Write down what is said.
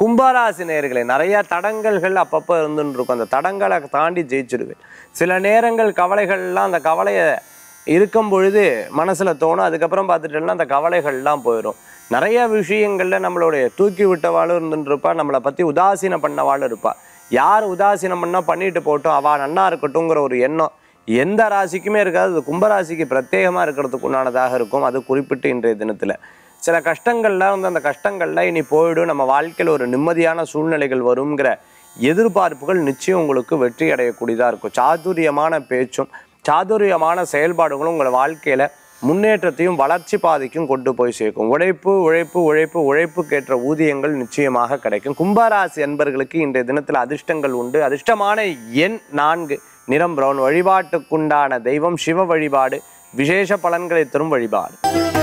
கும்பராசி நேயர்களே நிறைய தடங்கல்கள் அப்பப்போ இருந்துன்னு இருக்கும் அந்த தடங்களை தாண்டி ஜெயிச்சிடுவேன் சில நேரங்கள் கவலைகள்லாம் அந்த கவலையை இருக்கும் பொழுது மனசில் தோணும் அதுக்கப்புறம் பார்த்துட்டோம்னா அந்த கவலைகள்லாம் போயிடும் நிறைய விஷயங்களில் நம்மளுடைய தூக்கி விட்டவாளும் இருந்துட்டு இருப்பா நம்மளை பற்றி உதாசீனம் பண்ணவாளும் இருப்பா யார் உதாசீனம் பண்ணால் பண்ணிட்டு போட்டோம் அவள் நன்னா இருக்கட்டும்ங்கிற ஒரு எண்ணம் எந்த ராசிக்குமே இருக்காது அது கும்பராசிக்கு பிரத்யேகமாக இருக்கிறதுக்கு உண்டானதாக இருக்கும் அது குறிப்பிட்டு இன்றைய தினத்தில் சில கஷ்டங்கள்லாம் வந்து அந்த கஷ்டங்கள்லாம் இனி போயிடும் நம்ம வாழ்க்கையில் ஒரு நிம்மதியான சூழ்நிலைகள் வருங்கிற எதிர்பார்ப்புகள் நிச்சயம் உங்களுக்கு வெற்றி அடையக்கூடியதாக இருக்கும் சாதுரியமான பேச்சும் சாதுரியமான செயல்பாடுகளும் உங்கள் வாழ்க்கையில் முன்னேற்றத்தையும் வளர்ச்சி பாதைக்கும் கொண்டு போய் சேர்க்கும் உழைப்பு உழைப்பு உழைப்பு உழைப்புக்கேற்ற ஊதியங்கள் நிச்சயமாக கிடைக்கும் கும்பராசி அன்பர்களுக்கு இன்றைய தினத்தில் அதிர்ஷ்டங்கள் உண்டு அதிர்ஷ்டமான எண் நான்கு நிறம் பிரவுன் வழிபாட்டுக்குண்டான தெய்வம் சிவ வழிபாடு விசேஷ பலன்களை தரும் வழிபாடு